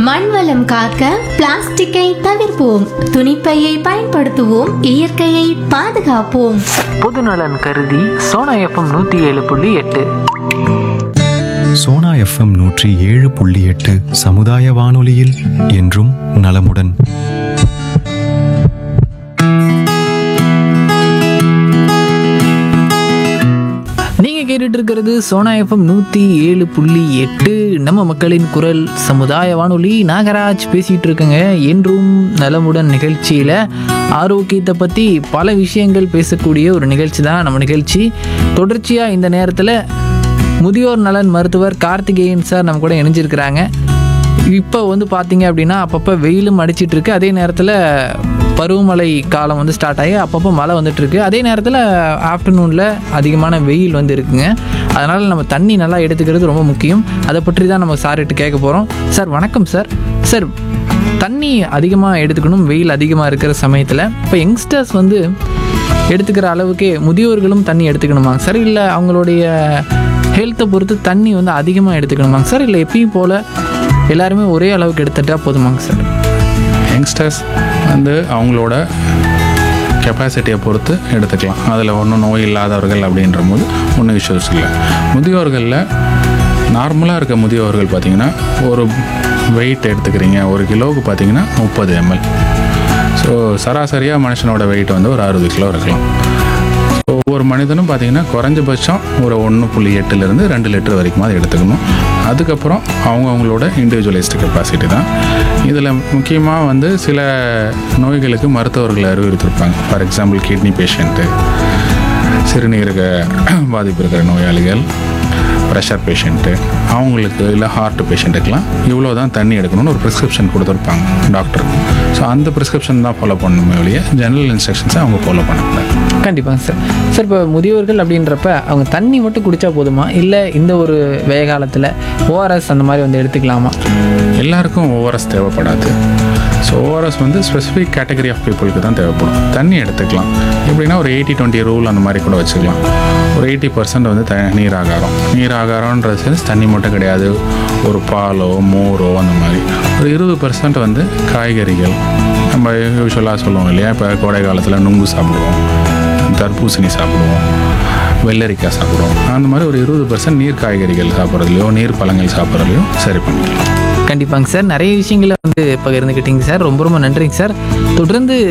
மண் வளம் காக்க பிளாஸ்டிக்கை தவிர்ப்போம் துணிப்பையை பயன்படுத்துவோம் இயற்கையை பாதுகாப்போம் பொதுநலன் கருதி சோனா எஃப்எம் நூற்றி ஏழு புள்ளி எட்டு சோனா எஃப்எம் நூற்றி ஏழு புள்ளி எட்டு சமுதாய வானொலியில் என்றும் நலமுடன் நீங்கள் கேட்டுட்டு இருக்கிறது சோனா எஃப்எம் நூற்றி ஏழு புள்ளி எட்டு நம்ம மக்களின் குரல் சமுதாய வானொலி நாகராஜ் பேசிகிட்டு இருக்கேங்க என்றும் நலமுடன் நிகழ்ச்சியில் ஆரோக்கியத்தை பற்றி பல விஷயங்கள் பேசக்கூடிய ஒரு நிகழ்ச்சி தான் நம்ம நிகழ்ச்சி தொடர்ச்சியாக இந்த நேரத்தில் முதியோர் நலன் மருத்துவர் கார்த்திகேயன் சார் நம்ம கூட இணைஞ்சிருக்கிறாங்க இப்போ வந்து பார்த்தீங்க அப்படின்னா அப்பப்போ வெயிலும் அடிச்சிட்டு இருக்கு அதே நேரத்தில் பருவமழை காலம் வந்து ஸ்டார்ட் ஆகி அப்பப்போ மழை வந்துட்டு இருக்கு அதே நேரத்தில் ஆஃப்டர்நூனில் அதிகமான வெயில் வந்து இருக்குங்க அதனால் நம்ம தண்ணி நல்லா எடுத்துக்கிறது ரொம்ப முக்கியம் அதை பற்றி தான் நம்ம சார்கிட்ட கேட்க போகிறோம் சார் வணக்கம் சார் சார் தண்ணி அதிகமாக எடுத்துக்கணும் வெயில் அதிகமாக இருக்கிற சமயத்தில் இப்போ யங்ஸ்டர்ஸ் வந்து எடுத்துக்கிற அளவுக்கே முதியோர்களும் தண்ணி எடுத்துக்கணுமாங்க சார் இல்லை அவங்களுடைய ஹெல்த்தை பொறுத்து தண்ணி வந்து அதிகமாக எடுத்துக்கணுமாங்க சார் இல்லை எப்பயும் போல் எல்லாருமே ஒரே அளவுக்கு எடுத்துட்டா போதுமாங்க சார் யங்ஸ்டர்ஸ் வந்து அவங்களோட கெப்பாசிட்டியை பொறுத்து எடுத்துக்கலாம் அதில் ஒன்றும் நோய் இல்லாதவர்கள் அப்படின்ற போது ஒன்றும் இஷ்யூஸ் இல்லை முதியோர்களில் நார்மலாக இருக்க முதியோர்கள் பார்த்திங்கன்னா ஒரு வெயிட் எடுத்துக்கிறீங்க ஒரு கிலோவுக்கு பார்த்தீங்கன்னா முப்பது எம்எல் ஸோ சராசரியாக மனுஷனோட வெயிட் வந்து ஒரு அறுபது கிலோ இருக்கலாம் ஸோ ஒவ்வொரு மனிதனும் பார்த்தீங்கன்னா குறைஞ்சபட்சம் ஒரு ஒன்று புள்ளி எட்டுலேருந்து ரெண்டு லிட்டர் வரைக்கும் அது எடுத்துக்கணும் அதுக்கப்புறம் அவங்க அவங்களோட இண்டிவிஜுவலைஸ்டு கெப்பாசிட்டி தான் இதில் முக்கியமாக வந்து சில நோய்களுக்கு மருத்துவர்கள் அறிவுறுத்திருப்பாங்க ஃபார் எக்ஸாம்பிள் கிட்னி பேஷண்ட்டு சிறுநீரக பாதிப்பு இருக்கிற நோயாளிகள் ப்ரெஷர் பேஷண்ட்டு அவங்களுக்கு இல்லை ஹார்ட் பேஷண்ட்டுக்கெலாம் இவ்வளோ தான் தண்ணி எடுக்கணும்னு ஒரு ப்ரிஸ்கிரிப்ஷன் கொடுத்துருப்பாங்க டாக்டர் ஸோ அந்த ப்ரிஸ்கிரிப்ஷன் தான் ஃபாலோ பண்ணணுமே ஒழிய ஜெனரல் இன்ஸ்ட்ரக்ஷன்ஸை அவங்க ஃபாலோ பண்ணக்கூடாது கண்டிப்பாக சார் சார் இப்போ முதியோர்கள் அப்படின்றப்ப அவங்க தண்ணி மட்டும் குடித்தா போதுமா இல்லை இந்த ஒரு வெய காலத்தில் ஓஆர்எஸ் அந்த மாதிரி வந்து எடுத்துக்கலாமா எல்லாருக்கும் ஓஆர்எஸ் தேவைப்படாது ஸோ ஓஆர்எஸ் வந்து ஸ்பெசிஃபிக் கேட்டகரி ஆஃப் பீப்புளுக்கு தான் தேவைப்படும் தண்ணி எடுத்துக்கலாம் எப்படின்னா ஒரு எயிட்டி டுவெண்ட்டி ரூல் அந்த மாதிரி கூட வச்சுக்கலாம் ஒரு எயிட்டி பர்சன்ட் வந்து த நீர் ஆகாரம் நீர் ஆகாரம்ன்ற சென்ஸ் தண்ணி மட்டும் கிடையாது ஒரு பாலோ மோரோ அந்த மாதிரி ஒரு இருபது பர்சன்ட் வந்து காய்கறிகள் நம்ம யூஸ்வலாக சொல்லுவோம் இல்லையா இப்போ கோடை காலத்தில் நுங்கு சாப்பிடுவோம் தர்பூசணி சாப்பிடுவோம் வெள்ளரிக்காய் சாப்பிடுவோம் அந்த மாதிரி ஒரு இருபது பர்சன்ட் நீர் காய்கறிகள் சாப்பிட்றதுலையோ நீர் பழங்கள் சாப்பிட்றதுலையோ சரி பண்ணிக்கலாம் கண்டிப்பாங்க சார் நிறைய விஷயங்களை வந்து பகிர்ந்துக்கிட்டீங்க சார் ரொம்ப ரொம்ப நன்றிங்க சார் தொடர்ந்து